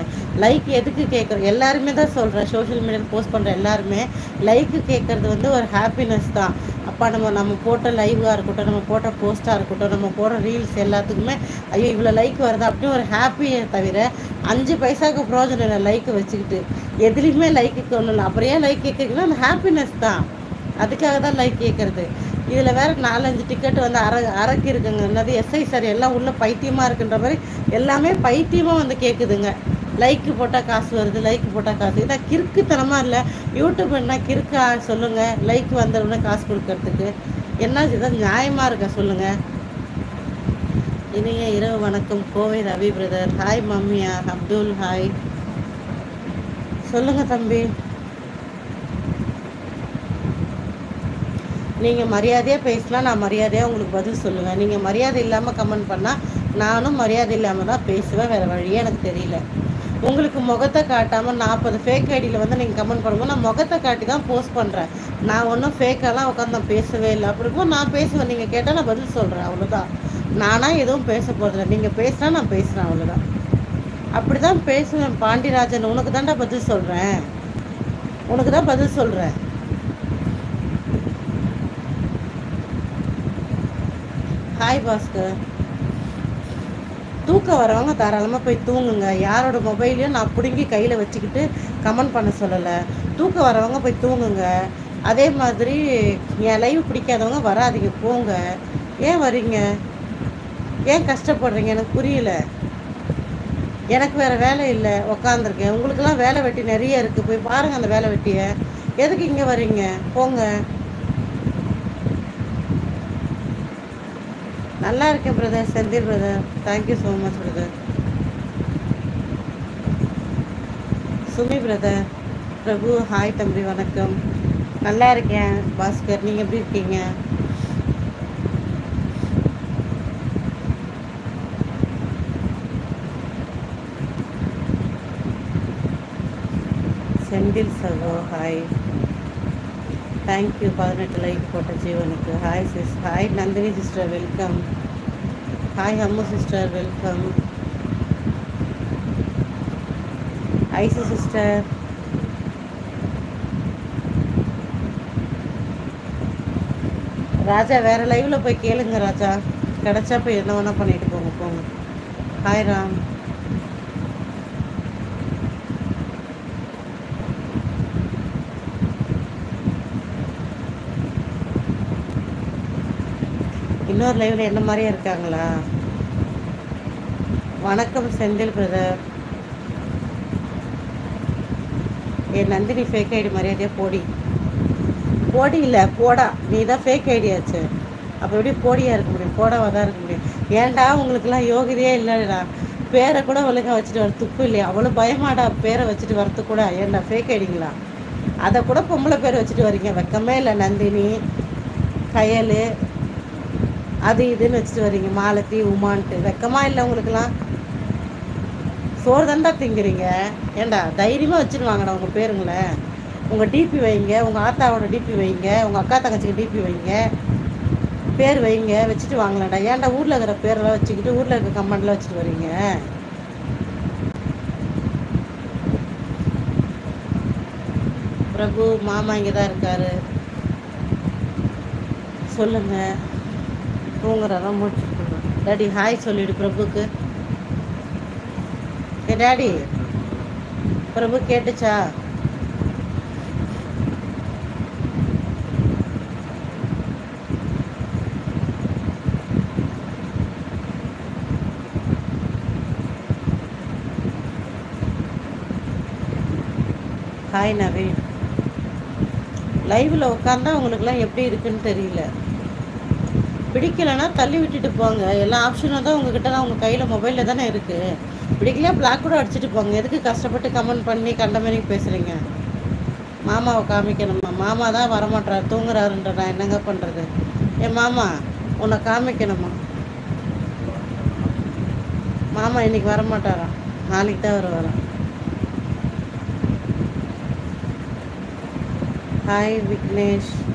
like எதுக்கு கேட்குறோம் எல்லாருமே தான் சொல்கிறேன் சோஷியல் மீடியாவில் போஸ்ட் பண்ணுற எல்லாருமே லைக்கு கேட்குறது வந்து ஒரு ஹாப்பினஸ் தான் அப்பா நம்ம நம்ம போட்ட லைவாக இருக்கட்டும் நம்ம போட்ட போஸ்ட்டாக இருக்கட்டும் நம்ம போடுற ரீல்ஸ் எல்லாத்துக்குமே ஐயோ இவ்வளோ லைக் வருது அப்படின்னு ஒரு ஹாப்பியை தவிர அஞ்சு பைசாவுக்கு ப்ரோஜனம் இல்லை லைக் வச்சுக்கிட்டு எதுலேயுமே லைக்கு ஒன்றும் இல்லை அப்புறம் ஏன் லைக் கேட்குறீங்கன்னா அந்த ஹாப்பினஸ் தான் அதுக்காக தான் லைக் கேட்குறது இதில் வேற நாலஞ்சு டிக்கெட் வந்து அரை அரைக்கு இருக்குங்க என்னது எஸ்ஐ சார் எல்லாம் உள்ள பைத்தியமாக இருக்குன்ற மாதிரி எல்லாமே பைத்தியமாக வந்து கேட்குதுங்க லைக்கு போட்டால் காசு வருது லைக் போட்டால் காசு இதான் கிறுக்குத்தனமாக இல்லை யூடியூப் என்ன கிறுக்கா சொல்லுங்கள் லைக் வந்தவுடனே காசு கொடுக்கறதுக்கு என்ன இதான் நியாயமாக இருக்கா சொல்லுங்கள் இனிய இரவு வணக்கம் கோவை ரவி பிரதர் ஹாய் மம்மியா அப்துல் ஹாய் சொல்லுங்கள் தம்பி நீங்கள் மரியாதையாக பேசினா நான் மரியாதையாக உங்களுக்கு பதில் சொல்லுவேன் நீங்கள் மரியாதை இல்லாமல் கமெண்ட் பண்ணால் நானும் மரியாதை இல்லாமல் தான் பேசுவேன் வேறு வழியே எனக்கு தெரியல உங்களுக்கு முகத்தை காட்டாமல் நாற்பது ஃபேக் ஐடியில் வந்து நீங்கள் கமெண்ட் பண்ணும்போது நான் முகத்தை காட்டி தான் போஸ்ட் பண்ணுறேன் நான் ஒன்றும் ஃபேக்கெல்லாம் உட்காந்து நான் பேசவே இல்லை அப்படி இருக்கும்போது நான் பேசுவேன் நீங்கள் கேட்டால் நான் பதில் சொல்கிறேன் அவ்வளோதான் நானாக எதுவும் பேச போகிறதில்ல நீங்கள் பேசினா நான் பேசுகிறேன் அவ்வளோதான் அப்படி தான் பேசுவேன் பாண்டியராஜன் உனக்கு தான்டா பதில் சொல்கிறேன் உனக்கு தான் பதில் சொல்கிறேன் ஹாய் பாஸ்கர் தூக்கம் வரவங்க தாராளமாக போய் தூங்குங்க யாரோட மொபைலையும் நான் பிடுங்கி கையில் வச்சுக்கிட்டு கமெண்ட் பண்ண சொல்லலை தூக்கம் வரவங்க போய் தூங்குங்க அதே மாதிரி என் லைவ் பிடிக்காதவங்க வராதீங்க போங்க ஏன் வரீங்க ஏன் கஷ்டப்படுறீங்க எனக்கு புரியல எனக்கு வேறு வேலை இல்லை உக்காந்துருக்கேன் உங்களுக்கெல்லாம் வேலை வெட்டி நிறைய இருக்குது போய் பாருங்கள் அந்த வேலை வெட்டியை எதுக்கு இங்கே வரீங்க போங்க நல்லா இருக்கேன் brother Senthil brother thank you so much brother Sumi brother Prabhu hi தம்பி வணக்கம் நல்லா இருக்கேன் பாஸ்கர் நீங்கள் எப்படி இருக்கீங்க செந்தில் சகோ ஹாய் தேங்க்யூ பதினெட்டு லைக் போட்ட ஜீவனுக்கு hi sis hi Nandini sister welcome hi Ammu sister welcome Aishu sister Raja வேற லைவ்ல போய் கேளுங்க ராஜா கிடைச்சா போய் என்ன வேணா பண்ணிட்டு போங்க போங்க ஹாய் ராம் இன்னொரு லைவ்ல என்ன மாதிரியே இருக்காங்களா வணக்கம் செந்தில் பிரதர் என் நந்தினி ஃபேக் ஐடி மரியாதையா போடி போடி இல்லை போடா நீ தான் ஃபேக் ஐடி ஆச்சு அப்போ எப்படி போடியா இருக்க முடியும் போடாவா தான் இருக்க முடியும் ஏன்டா உங்களுக்குலாம் யோகிதையே இல்லைடா பேரை கூட ஒழுங்கா வச்சுட்டு வர துப்பு இல்லையா அவ்வளோ பயமாடா பேரை வச்சுட்டு வரது கூட ஏன்டா ஃபேக் ஐடிங்களா அதை கூட பொம்பளை பேர் வச்சுட்டு வரீங்க வெக்கமே இல்லை நந்தினி கயல் அது இதுன்னு வச்சுட்டு வரீங்க மாலத்தி உமான்ட்டு வெக்கமா இல்லை உங்களுக்குலாம் சோறு தாண்டா திங்கிறீங்க ஏண்டா தைரியமாக வச்சுட்டு வாங்கடா உங்கள் பேருங்கள உங்கள் டிபி வைங்க உங்கள் ஆத்தாவோட டிபி வைங்க உங்கள் அக்கா தங்கச்சிக்கு டிபி வைங்க பேர் வைங்க வச்சுட்டு வாங்கலாம்டா ஏன்டா ஊரில் இருக்கிற பேரெல்லாம் வச்சுக்கிட்டு ஊரில் இருக்க கமெண்ட்லாம் வச்சுட்டு வரீங்க பிரபு மாமா இங்கே தான் இருக்காரு சொல்லுங்க தூங்குறாரா முடிச்சுட்டு டாடி ஹாய் சொல்லிடு பிரபுக்கு ஏ டாடி பிரபு கேட்டுச்சா ஹாய் நவீன் லைவில் உட்காந்தா உங்களுக்குலாம் எப்படி இருக்குன்னு தெரியல பிடிக்கலைன்னா தள்ளி விட்டுட்டு போங்க எல்லா ஆப்ஷனும் தான் உங்ககிட்ட தான் உங்கள் கையில் மொபைலில் தானே இருக்குது பிடிக்கலையா பிளாக் கூட அடிச்சுட்டு போங்க எதுக்கு கஷ்டப்பட்டு கமெண்ட் பண்ணி கண்ட மாதிரி பேசுகிறீங்க மாமாவை காமிக்கணுமா மாமா தான் வரமாட்டார் தூங்குறாருன்ற நான் என்னங்க பண்ணுறது என் மாமா உன்னை காமிக்கணுமா மாமா இன்னைக்கு வரமாட்டாராம் நாளைக்கு தான் வருவாராம் ஹாய் விக்னேஷ்